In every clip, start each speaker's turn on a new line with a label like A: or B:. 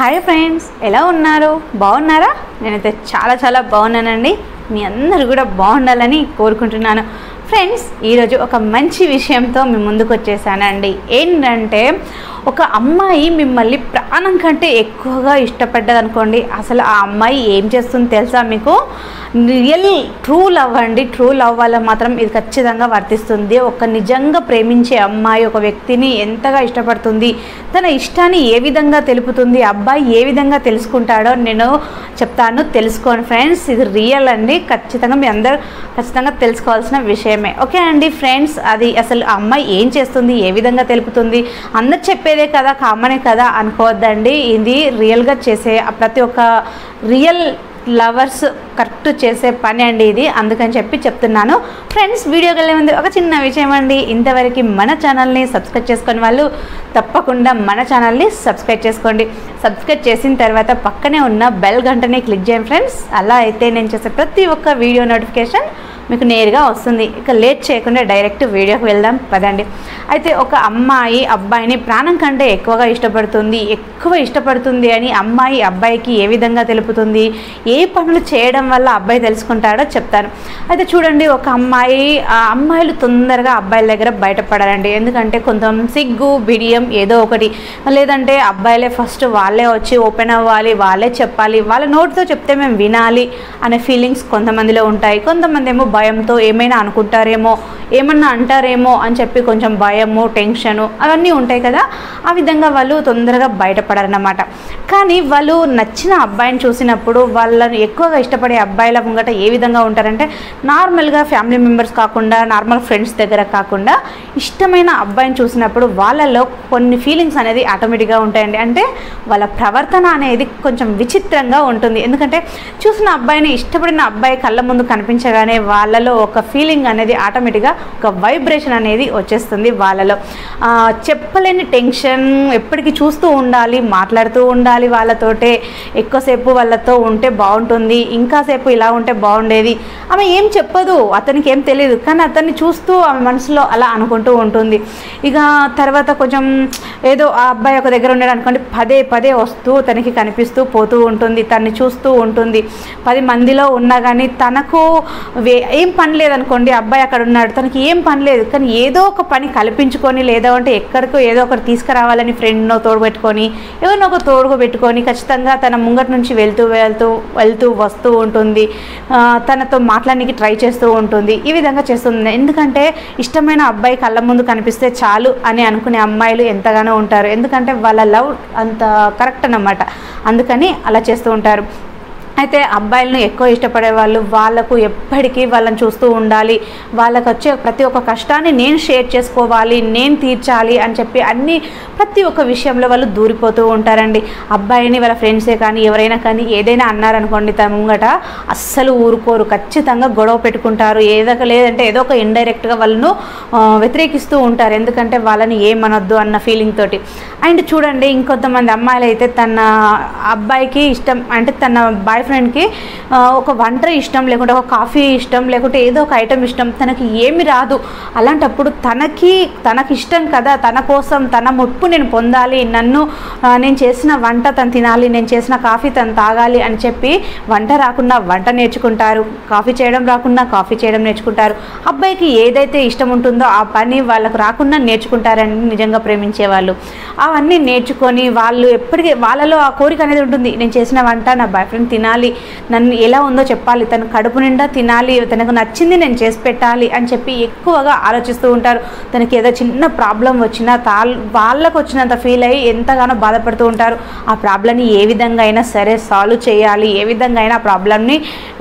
A: hi friends ఎలా ఉన్నారు బాగున్నారా నేనైతే చాలా చాలా బాగున్నానండి మీ అందరూ కూడా బాగుండాలని కోరుకుంటున్నాను ఫ్రెండ్స్ ఈరోజు ఒక మంచి విషయంతో మీ ముందుకు వచ్చేసానండి ఏంటంటే ఒక అమ్మాయి మిమ్మల్ని ప్రాణం కంటే ఎక్కువగా ఇష్టపడ్డది అనుకోండి అసలు ఆ అమ్మాయి ఏం చేస్తుంది తెలుసా మీకు రియల్ ట్రూ లవ్ అండి ట్రూ లవ్ వల్ల మాత్రం ఇది ఖచ్చితంగా వర్తిస్తుంది ఒక నిజంగా ప్రేమించే అమ్మాయి ఒక వ్యక్తిని ఎంతగా ఇష్టపడుతుంది తన ఇష్టాన్ని ఏ విధంగా తెలుపుతుంది అబ్బాయి ఏ విధంగా తెలుసుకుంటాడో నేను చెప్తాను తెలుసుకోండి ఫ్రెండ్స్ ఇది రియల్ అండి ఖచ్చితంగా మీ అందరూ ఖచ్చితంగా తెలుసుకోవాల్సిన విషయమే ఓకే అండి ఫ్రెండ్స్ అది అసలు ఆ అమ్మాయి ఏం చేస్తుంది ఏ విధంగా తెలుపుతుంది అందరు చెప్పేదే కదా కామనే కదా అనుకోవద్దండి ఇది రియల్గా చేసే ఆ ప్రతి ఒక్క రియల్ లవర్స్ కరెక్ట్ చేసే పని అండి ఇది అందుకని చెప్పి చెప్తున్నాను ఫ్రెండ్స్ వీడియోకి వెళ్ళే ముందు ఒక చిన్న విషయం అండి ఇంతవరకు మన ఛానల్ని సబ్స్క్రైబ్ చేసుకుని వాళ్ళు తప్పకుండా మన ఛానల్ని సబ్స్క్రైబ్ చేసుకోండి సబ్స్క్రైబ్ చేసిన తర్వాత పక్కనే ఉన్న బెల్ గంటని క్లిక్ చేయండి ఫ్రెండ్స్ అలా అయితే నేను చేసే ప్రతి ఒక్క వీడియో నోటిఫికేషన్ మీకు నేరుగా వస్తుంది ఇక లేట్ చేయకుండా డైరెక్ట్ వీడియోకి వెళ్దాం పదండి అయితే ఒక అమ్మాయి అబ్బాయిని ప్రాణం కంటే ఎక్కువగా ఇష్టపడుతుంది ఎక్కువ ఇష్టపడుతుంది అని అమ్మాయి అబ్బాయికి ఏ విధంగా తెలుపుతుంది ఏ పనులు చేయడం వల్ల అబ్బాయి తెలుసుకుంటాడో చెప్తాను అయితే చూడండి ఒక అమ్మాయి ఆ అమ్మాయిలు తొందరగా అబ్బాయిల దగ్గర బయటపడాలండి ఎందుకంటే కొంచెం సిగ్గు బిడియం ఏదో ఒకటి లేదంటే అబ్బాయిలే ఫస్ట్ వాళ్ళే వచ్చి ఓపెన్ అవ్వాలి వాళ్ళే చెప్పాలి వాళ్ళ నోటితో చెప్తే మేము వినాలి అనే ఫీలింగ్స్ కొంతమందిలో ఉంటాయి కొంతమంది ఏమో భయంతో ఏమైనా అనుకుంటారేమో ఏమన్నా అంటారేమో అని చెప్పి కొంచెం భయము టెన్షను అవన్నీ ఉంటాయి కదా ఆ విధంగా వాళ్ళు తొందరగా బయటపడారన్నమాట కానీ వాళ్ళు నచ్చిన అబ్బాయిని చూసినప్పుడు వాళ్ళని ఎక్కువగా ఇష్టపడే అబ్బాయిల ముంగట ఏ విధంగా ఉంటారంటే నార్మల్గా ఫ్యామిలీ మెంబర్స్ కాకుండా నార్మల్ ఫ్రెండ్స్ దగ్గర కాకుండా ఇష్టమైన అబ్బాయిని చూసినప్పుడు వాళ్ళలో కొన్ని ఫీలింగ్స్ అనేది ఆటోమేటిక్గా ఉంటాయండి అంటే వాళ్ళ ప్రవర్తన అనేది కొంచెం విచిత్రంగా ఉంటుంది ఎందుకంటే చూసిన అబ్బాయిని ఇష్టపడిన అబ్బాయి కళ్ళ ముందు కనిపించగానే వాళ్ళలో ఒక ఫీలింగ్ అనేది ఆటోమేటిక్గా ఒక వైబ్రేషన్ అనేది వచ్చేస్తుంది వాళ్ళలో ఆ, చెప్పలేని టెన్షన్ ఎప్పటికీ చూస్తూ ఉండాలి మాట్లాడుతూ ఉండాలి వాళ్ళతోటే ఎక్కువసేపు వాళ్ళతో ఉంటే బాగుంటుంది ఇంకాసేపు ఇలా ఉంటే బాగుండేది ఆమె ఏం చెప్పదు అతనికి ఏం తెలియదు కానీ అతన్ని చూస్తూ ఆమె మనసులో అలా అనుకుంటూ ఉంటుంది ఇక తర్వాత కొంచెం ఏదో ఆ అబ్బాయి ఒక దగ్గర ఉన్నాడు అనుకోండి పదే పదే వస్తూ తనకి కనిపిస్తూ పోతూ ఉంటుంది తన్ని చూస్తూ ఉంటుంది పది మందిలో ఉన్నా కానీ తనకు వే- ఏం పని లేదనుకోండి అబ్బాయి అక్కడ ఉన్నాడు తనకి ఏం పని లేదు కానీ ఏదో ఒక పని కల్పించుకొని లేదా అంటే ఎక్కడికో ఏదో ఒకటి తీసుకురావాలని ఫ్రెండ్నో తోడు పెట్టుకొని ఎవరినో ఒక తోడుగా పెట్టుకొని ఖచ్చితంగా తన ముంగట నుంచి వెళ్తూ వెళ్తూ వెళ్తూ వస్తూ ఉంటుంది ఆ, తనతో మాట్లాడడానికి ట్రై చేస్తూ ఉంటుంది ఈ విధంగా చేస్తుంది ఎందుకంటే ఇష్టమైన అబ్బాయి కళ్ళ ముందు కనిపిస్తే చాలు అని అనుకునే అమ్మాయిలు ఎంతగానో ఉంటారు ఎందుకంటే వాళ్ళ లవ్ అంత కరెక్ట్ అన్నమాట అందుకని అలా చేస్తూ ఉంటారు అయితే అబ్బాయిలను ఎక్కువ ఇష్టపడే వాళ్ళు వాళ్ళకు ఎప్పటికీ వాళ్ళని చూస్తూ ఉండాలి వాళ్ళకి వచ్చే ప్రతి ఒక్క కష్టాన్ని నేను షేర్ చేసుకోవాలి నేను తీర్చాలి అని చెప్పి అన్ని ప్రతి ఒక్క విషయంలో వాళ్ళు దూరిపోతూ ఉంటారండి అబ్బాయిని వాళ్ళ ఫ్రెండ్సే కానీ ఎవరైనా కానీ ఏదైనా అన్నారనుకోండి తన ముంగట అస్సలు ఊరుకోరు ఖచ్చితంగా గొడవ పెట్టుకుంటారు ఏదో ఒక లేదంటే ఏదో ఒక ఇండైరెక్ట్గా వాళ్ళను ఆ, వ్యతిరేకిస్తూ ఉంటారు ఎందుకంటే వాళ్ళని ఏమనొద్దు అన్న ఫీలింగ్ తోటి అండ్ చూడండి ఇంకొంతమంది అమ్మాయిలు అయితే తన అబ్బాయికి ఇష్టం అంటే తన బాయ్ ఫ్రెండ్కి ఒక వంట ఇష్టం లేకుంటే ఒక కాఫీ ఇష్టం లేకుంటే ఏదో ఒక ఐటెం ఇష్టం తనకి ఏమి రాదు అలాంటప్పుడు తనకి తనకి ఇష్టం కదా తన కోసం తన ముప్పు నేను పొందాలి నన్ను ఆ, నేను చేసిన వంట తను తినాలి నేను చేసిన కాఫీ తను తాగాలి అని చెప్పి వంట రాకుండా వంట నేర్చుకుంటారు కాఫీ చేయడం రాకుండా కాఫీ చేయడం నేర్చుకుంటారు అబ్బాయికి ఏదైతే ఇష్టం ఉంటుందో ఆ పని వాళ్ళకు రాకుండా నేర్చుకుంటారని నిజంగా ప్రేమించే వాళ్ళు అవన్నీ నేర్చుకొని వాళ్ళు ఎప్పటికీ వాళ్ళలో ఆ కోరిక అనేది ఉంటుంది నేను చేసిన వంట నా బాయ్ ఫ్రెండ్ తినాలి నన్ను ఎలా ఉందో చెప్పాలి తను కడుపు నిండా తినాలి తనకు నచ్చింది నేను చేసి పెట్టాలి అని చెప్పి ఎక్కువగా ఆలోచిస్తూ ఉంటారు తనకి ఏదో చిన్న ప్రాబ్లం వచ్చినా తాల్ వాళ్ళకు వచ్చినంత ఫీల్ అయ్యి ఎంతగానో బాధపడుతూ ఉంటారు ఆ ప్రాబ్లమ్ని ఏ విధంగా అయినా సరే సాల్వ్ చేయాలి ఏ విధంగా అయినా ఆ ప్రాబ్లమ్ని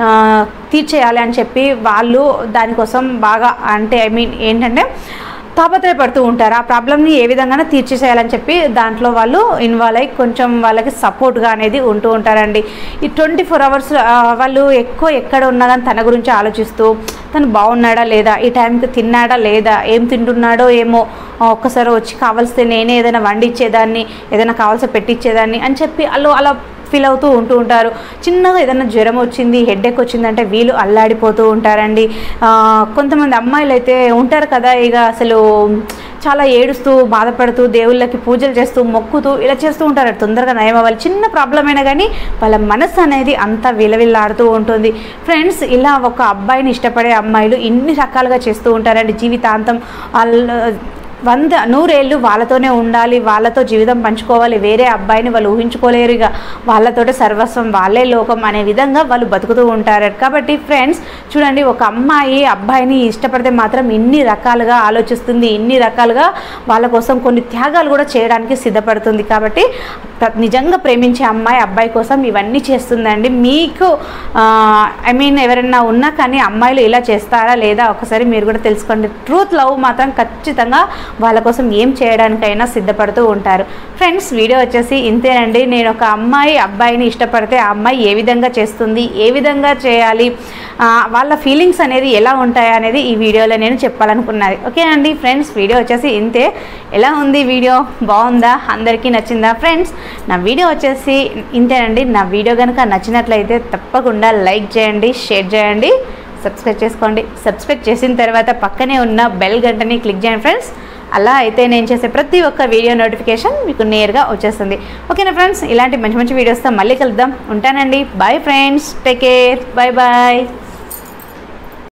A: తీర్చేయాలి అని చెప్పి వాళ్ళు దానికోసం బాగా అంటే ఐ మీన్ ఏంటంటే తాపత్రయపడుతూ ఉంటారు ఆ ప్రాబ్లమ్ని ఏ విధంగానే తీర్చేసేయాలని చెప్పి దాంట్లో వాళ్ళు ఇన్వాల్వ్ అయ్యి కొంచెం వాళ్ళకి సపోర్ట్గా అనేది ఉంటూ ఉంటారండి ఈ ట్వంటీ ఫోర్ అవర్స్ వాళ్ళు ఎక్కువ ఎక్కడ ఉన్నా కానీ తన గురించి ఆలోచిస్తూ తను బాగున్నాడా లేదా ఈ టైంకి తిన్నాడా లేదా ఏం తింటున్నాడో ఏమో ఆ, ఒక్కసారి వచ్చి కావాల్స్తే నేనే ఏదైనా వండిచ్చేదాన్ని ఏదైనా కావాల్సి పెట్టించేదాన్ని అని చెప్పి వాళ్ళు అలా ఫీల్ అవుతూ ఉంటూ ఉంటారు చిన్నగా ఏదైనా జ్వరం వచ్చింది హెడ్ఏక్ వచ్చిందంటే వీళ్ళు అల్లాడిపోతూ ఉంటారండి ఆ, కొంతమంది అమ్మాయిలు అయితే ఉంటారు కదా ఇక అసలు చాలా ఏడుస్తూ బాధపడుతూ దేవుళ్ళకి పూజలు చేస్తూ మొక్కుతూ ఇలా చేస్తూ ఉంటారు తొందరగా నయం అవ్వాలి చిన్న ప్రాబ్లం అయినా కానీ వాళ్ళ మనసు అనేది అంతా విలవిల్లాడుతూ ఉంటుంది ఫ్రెండ్స్ ఇలా ఒక అబ్బాయిని ఇష్టపడే అమ్మాయిలు ఇన్ని రకాలుగా చేస్తూ ఉంటారండి జీవితాంతం వాళ్ళ వంద నూరేళ్ళు వాళ్ళతోనే ఉండాలి వాళ్ళతో జీవితం పంచుకోవాలి వేరే అబ్బాయిని వాళ్ళు ఊహించుకోలేరు ఇక వాళ్ళతోటే సర్వస్వం వాళ్ళే లోకం అనే విధంగా వాళ్ళు బతుకుతూ ఉంటారు కాబట్టి ఫ్రెండ్స్ చూడండి ఒక అమ్మాయి అబ్బాయిని ఇష్టపడితే మాత్రం ఇన్ని రకాలుగా ఆలోచిస్తుంది ఇన్ని రకాలుగా వాళ్ళ కోసం కొన్ని త్యాగాలు కూడా చేయడానికి సిద్ధపడుతుంది కాబట్టి ప్ర- నిజంగా ప్రేమించే అమ్మాయి అబ్బాయి కోసం ఇవన్నీ చేస్తుందండి మీకు ఐ మీన్ ఎవరైనా ఉన్నా కానీ అమ్మాయిలు ఇలా చేస్తారా లేదా ఒకసారి మీరు కూడా తెలుసుకోండి ట్రూత్ లవ్ మాత్రం ఖచ్చితంగా వాళ్ళ కోసం ఏం చేయడానికైనా సిద్ధపడుతూ ఉంటారు ఫ్రెండ్స్ వీడియో వచ్చేసి ఇంతేనండి నేను ఒక అమ్మాయి అబ్బాయిని ఇష్టపడితే ఆ అమ్మాయి ఏ విధంగా చేస్తుంది ఏ విధంగా చేయాలి ఆ, వాళ్ళ ఫీలింగ్స్ అనేది ఎలా ఉంటాయి అనేది ఈ వీడియోలో నేను చెప్పాలనుకున్నది ఓకే అండి ఫ్రెండ్స్ వీడియో వచ్చేసి ఇంతే ఎలా ఉంది వీడియో బాగుందా అందరికీ నచ్చిందా ఫ్రెండ్స్ నా వీడియో వచ్చేసి ఇంతేనండి నా వీడియో కనుక నచ్చినట్లయితే తప్పకుండా లైక్ చేయండి షేర్ చేయండి సబ్స్క్రైబ్ చేసుకోండి సబ్స్క్రైబ్ చేసిన తర్వాత పక్కనే ఉన్న బెల్ గంటని క్లిక్ చేయండి ఫ్రెండ్స్ అలా అయితే నేను చేసే ప్రతి ఒక్క వీడియో నోటిఫికేషన్ మీకు నేరుగా వచ్చేస్తుంది ఓకేనా ఫ్రెండ్స్ ఇలాంటి మంచి మంచి వీడియోస్తో మళ్ళీ కలుద్దాం ఉంటానండి bye friends take care bye bye